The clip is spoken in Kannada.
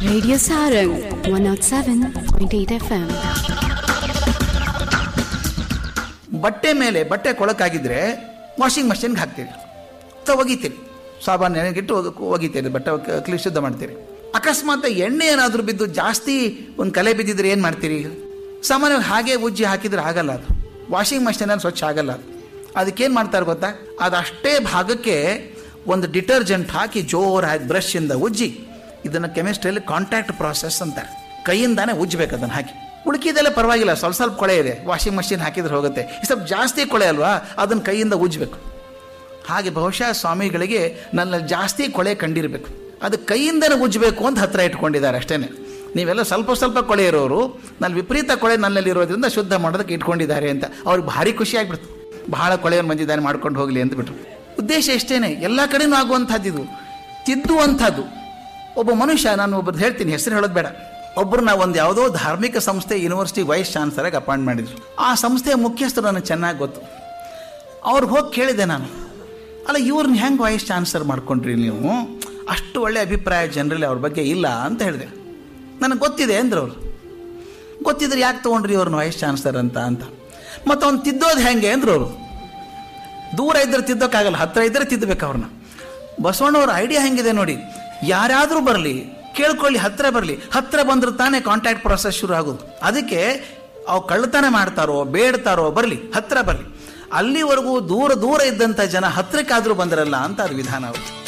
Radio Sarang 107.8 FM. ಬಟ್ಟೆ ಮೇಲೆ ಬಟ್ಟೆ ಕೊಳಕಾಗಿದ್ರೆ ವಾಷಿಂಗ್ ಮಷಿನ್ಗೆ ಹಾಕ್ತೀರಿ ಅಥವಾ ಒಗಿತೀರಿ ಸಾಬಾನು ನೆನೆಗಿಟ್ಟು ಒಗ್- ಒಗಿತೀರಿ ಬಟ್ಟೆ ಕ- ಕ್ಲಿ- ಶುದ್ಧ ಮಾಡ್ತೀರಿ ಅಕಸ್ಮಾತ್ ಎಣ್ಣೆ ಏನಾದರೂ ಬಿದ್ದು ಜಾಸ್ತಿ ಒಂದು ಕಲೆ ಬಿದ್ದಿದ್ರೆ ಏನು ಮಾಡ್ತೀರಿ ಸಾಮಾನ್ಯವಾಗಿ ಹಾಗೆ ಉಜ್ಜಿ ಹಾಕಿದ್ರೆ ಆಗಲ್ಲ ಅದು ವಾಷಿಂಗ್ ಮಷೀನಲ್ಲಿ ಸ್ವಚ್ಛ ಆಗಲ್ಲ ಅದು ಅದಕ್ಕೇನು ಮಾಡ್ತಾರೆ ಗೊತ್ತಾ ಅದು ಅಷ್ಟೇ ಭಾಗಕ್ಕೆ ಒಂದು ಡಿಟರ್ಜೆಂಟ್ ಹಾಕಿ ಜೋರಾಗಿ ಬ್ರಷಿಂದ ಉಜ್ಜಿ ಇದನ್ನು ಕೆಮಿಸ್ಟ್ರಿಯಲ್ಲಿ ಕಾಂಟ್ಯಾಕ್ಟ್ ಪ್ರಾಸೆಸ್ ಅಂತಾರೆ ಕೈಯಿಂದಾನೇ ಉಜ್ಜಬೇಕು ಅದನ್ನು ಹಾಕಿ ಉಳುಕಿದೆಲ್ಲ ಪರವಾಗಿಲ್ಲ ಸ್ವಲ್ಪ ಸ್ವಲ್ಪ ಕೊಳೆ ಇದೆ ವಾಷಿಂಗ್ ಮಷಿನ್ ಹಾಕಿದ್ರೆ ಹೋಗುತ್ತೆ ಈ ಸ್ವಲ್ಪ ಜಾಸ್ತಿ ಕೊಳೆ ಅಲ್ವಾ ಅದನ್ನು ಕೈಯಿಂದ ಉಜ್ಜಬೇಕು ಹಾಗೆ ಬಹುಶಃ ಸ್ವಾಮಿಗಳಿಗೆ ನನ್ನಲ್ಲಿ ಜಾಸ್ತಿ ಕೊಳೆ ಕಂಡಿರಬೇಕು ಅದು ಕೈಯಿಂದನೇ ಉಜ್ಜಬೇಕು ಅಂತ ಹತ್ರ ಇಟ್ಕೊಂಡಿದ್ದಾರೆ ಅಷ್ಟೇ ನೀವೆಲ್ಲ ಸ್ವಲ್ಪ ಸ್ವಲ್ಪ ಕೊಳೆ ಇರೋರು ನಲ್ಲಿ ವಿಪರೀತ ಕೊಳೆ ನನ್ನಲ್ಲಿ ಇರೋದ್ರಿಂದ ಶುದ್ಧ ಮಾಡೋದಕ್ಕೆ ಇಟ್ಕೊಂಡಿದ್ದಾರೆ ಅಂತ ಅವ್ರಿಗೆ ಭಾರಿ ಖುಷಿ ಆಗ್ಬಿಡ್ತು ಬಹಳ ಕೊಳೆಯನ್ನು ಬಂದಿದ್ದಾನೆ ಮಾಡ್ಕೊಂಡು ಹೋಗಲಿ ಅಂತ ಬಿಟ್ರು ಉದ್ದೇಶ ಇಷ್ಟೇನೆ ಎಲ್ಲ ಕಡೆನೂ ಆಗುವಂಥದ್ದು ಇದು ತಿದ್ದುವಂಥದ್ದು ಒಬ್ಬ ಮನುಷ್ಯ ನಾನು ಒಬ್ಬರು ಹೇಳ್ತೀನಿ ಹೆಸರು ಹೇಳೋದು ಬೇಡ ಒಬ್ಬರು ನಾವು ಒಂದು ಯಾವುದೋ ಧಾರ್ಮಿಕ ಸಂಸ್ಥೆ ಯೂನಿವರ್ಸಿಟಿ ವೈಸ್ ಚಾನ್ಸಲರ್ಗೆ ಅಪಾಯಿಂಟ್ ಮಾಡಿದ್ರು ಆ ಸಂಸ್ಥೆಯ ಮುಖ್ಯಸ್ಥರು ನನಗೆ ಚೆನ್ನಾಗಿ ಗೊತ್ತು ಅವ್ರಿಗೆ ಹೋಗಿ ಕೇಳಿದೆ ನಾನು ಅಲ್ಲ ಇವ್ರನ್ನ ಹೆಂಗೆ ವೈಸ್ ಚಾನ್ಸಲರ್ ಮಾಡ್ಕೊಂಡ್ರಿ ನೀವು ಅಷ್ಟು ಒಳ್ಳೆ ಅಭಿಪ್ರಾಯ ಜನರಲ್ಲಿ ಅವ್ರ ಬಗ್ಗೆ ಇಲ್ಲ ಅಂತ ಹೇಳಿದೆ ನನಗೆ ಗೊತ್ತಿದೆ ಅಂದ್ರು ಅವರು ಗೊತ್ತಿದ್ರೆ ಯಾಕೆ ತೊಗೊಂಡ್ರಿ ಅವ್ರನ್ನ ವೈಸ್ ಚಾನ್ಸಲರ್ ಅಂತ ಅಂತ ಮತ್ತು ಅವ್ನು ತಿದ್ದೋದು ಹೆಂಗೆ ಅಂದ್ರು ಅವರು ದೂರ ಇದ್ದರೆ ತಿದ್ದೋಕ್ಕಾಗಲ್ಲ ಹತ್ರ ಇದ್ದರೆ ತಿದ್ದಬೇಕು ಅವ್ರನ್ನ ಬಸವಣ್ಣವ್ರ ಐಡಿಯಾ ಹೆಂಗಿದೆ ನೋಡಿ ಯಾರಾದರೂ ಬರಲಿ ಕೇಳ್ಕೊಳ್ಳಿ ಹತ್ರ ಬರಲಿ ಹತ್ರ ಬಂದ್ರೆ ತಾನೇ ಕಾಂಟ್ಯಾಕ್ಟ್ ಪ್ರೊಸೆಸ್ ಶುರು ಆಗೋದು ಅದಕ್ಕೆ ಅವು ಕಳ್ಳತನ ಮಾಡ್ತಾರೋ ಬೇಡ್ತಾರೋ ಬರಲಿ ಹತ್ರ ಬರಲಿ ಅಲ್ಲಿವರೆಗೂ ದೂರ ದೂರ ಇದ್ದಂಥ ಜನ ಹತ್ರಕ್ಕಾದರೂ ಬಂದಿರಲ್ಲ ಅಂತ ಅದು ವಿಧಾನ ಅವರು